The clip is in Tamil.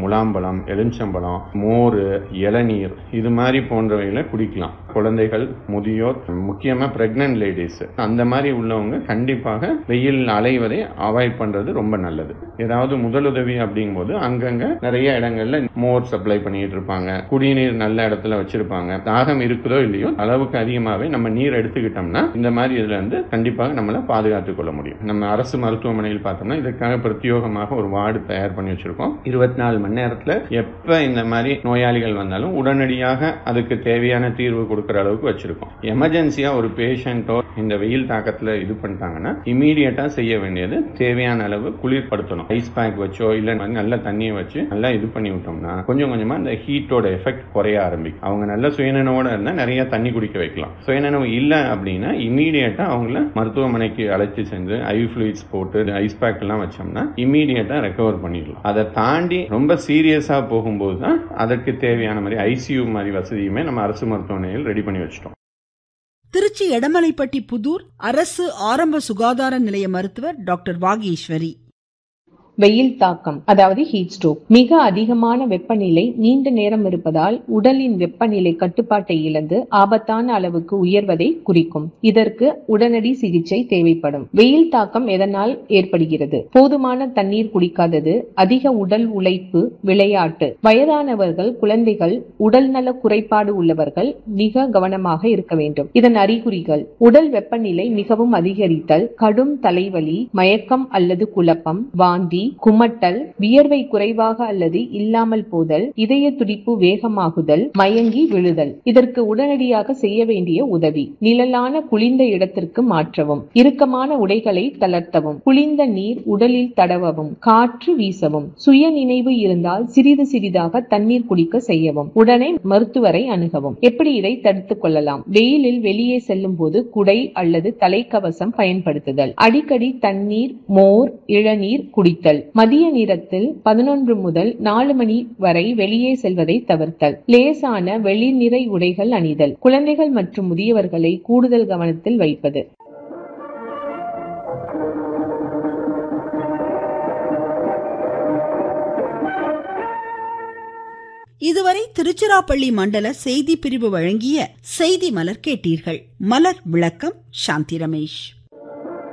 முலாம்பழம் எலுமிச்சம்பழம் மோர் இளநீர் இது மாதிரி போன்றவைகளை குடிக்கலாம் குழந்தைகள் முதியோர் முக்கியமா பிரெக்னன்ட் லேடிஸ் அந்த மாதிரி உள்ளவங்க கண்டிப்பாக வெயில் அலைவதை அவாய்ட் பண்றது ரொம்ப நல்லது ஏதாவது முதலுதவி அப்படிங்கும்போது அங்கங்க நிறைய இடங்கள்ல மோர் சப்ளை பண்ணிட்டு இருப்பாங்க குடிநீர் நல்ல இடத்துல வச்சிருப்பாங்க தாகம் இருக்குதோ இல்லையோ அளவுக்கு அதிகமாகவே நம்ம நீர் எடுத்துக்கிட்டோம்னா இந்த மாதிரி இதுல இருந்து கண்டிப்பாக நம்மளை பாதுகாத்துக் கொள்ள முடியும் நம்ம அரசு மருத்துவமனையில் பார்த்தோம்னா இதுக்காக பிரத்யோகமாக ஒரு வார்டு தயார் பண்ணி வச்சிருக்கோம் இருபத்தி நாலு மணி நேரத்துல எப்ப இந்த மாதிரி நோயாளிகள் வந்தாலும் உடனடியாக அதுக்கு தேவையான தீர்வு கொடுக்கிற அளவுக்கு வச்சிருக்கோம் எமர்ஜென்சியா ஒரு பேஷண்டோ இந்த வெயில் தாக்கத்துல இது பண்ணிட்டாங்கன்னா இமீடியட்டா செய்ய வேண்டியது தேவையான அளவு குளிர்படுத்தணும் ஐஸ் பேக் வச்சோ இல்ல நல்ல தண்ணியை வச்சு நல்லா இது பண்ணி விட்டோம்னா கொஞ்சம் கொஞ்சமா இந்த ஹீட்டோட எஃபெக்ட் குறைய ஆரம்பிக்கும் அவங்க நல்ல சுயநினைவோட இருந்தா நிறைய தண்ணி குடிக்க வைக்கலாம் சுயநினைவு இல்ல அப்படின்னா இமீடியட்டா அவங்கள மருத்துவமனைக்கு அழைத்து சென்று ஐ ஃபிளூயிட்ஸ் போட்டு ஐஸ் பேக் எல்லாம் வச்சோம்னா இமீடியட்டா ரெக்கவர் பண்ணிடலாம் அதை தாண்டி ரொம்ப சீரியஸா போகும்போது தான் அதற்கு தேவையான மாதிரி ஐசியூ மாதிரி வசதியுமே நம்ம அரசு மருத்துவமனையில் ரெடி பண்ணி வச்சிட்டோம் திருச்சி எடமலைப்பட்டி புதூர் அரசு ஆரம்ப சுகாதார நிலைய மருத்துவர் டாக்டர் வாகீஸ்வரி வெயில் தாக்கம் அதாவது ஹீட் ஸ்ட்ரோக் மிக அதிகமான வெப்பநிலை நீண்ட நேரம் இருப்பதால் உடலின் வெப்பநிலை கட்டுப்பாட்டை இழந்து ஆபத்தான அளவுக்கு உயர்வதை குறிக்கும் இதற்கு உடனடி சிகிச்சை தேவைப்படும் வெயில் தாக்கம் எதனால் ஏற்படுகிறது போதுமான தண்ணீர் குடிக்காதது அதிக உடல் உழைப்பு விளையாட்டு வயதானவர்கள் குழந்தைகள் உடல் நல குறைபாடு உள்ளவர்கள் மிக கவனமாக இருக்க வேண்டும் இதன் அறிகுறிகள் உடல் வெப்பநிலை மிகவும் அதிகரித்தல் கடும் தலைவலி மயக்கம் அல்லது குழப்பம் வாந்தி குமட்டல் வியர்வை குறைவாக அல்லது இல்லாமல் போதல் இதய துடிப்பு வேகமாகுதல் மயங்கி விழுதல் இதற்கு உடனடியாக செய்ய வேண்டிய உதவி நிழலான குளிர்ந்த இடத்திற்கு மாற்றவும் இறுக்கமான உடைகளை தளர்த்தவும் குளிர்ந்த நீர் உடலில் தடவவும் காற்று வீசவும் சுய நினைவு இருந்தால் சிறிது சிறிதாக தண்ணீர் குடிக்க செய்யவும் உடனே மருத்துவரை அணுகவும் எப்படி இதை தடுத்துக் கொள்ளலாம் வெயிலில் வெளியே செல்லும் போது குடை அல்லது தலைக்கவசம் பயன்படுத்துதல் அடிக்கடி தண்ணீர் மோர் இளநீர் குடித்தல் மதிய நேரத்தில் பதினொன்று முதல் நாலு மணி வரை வெளியே செல்வதை தவிர்த்தல் லேசான வெளிநிறை உடைகள் அணிதல் குழந்தைகள் மற்றும் முதியவர்களை கூடுதல் கவனத்தில் வைப்பது இதுவரை திருச்சிராப்பள்ளி மண்டல செய்தி பிரிவு வழங்கிய செய்தி மலர் கேட்டீர்கள் மலர் விளக்கம் சாந்தி ரமேஷ்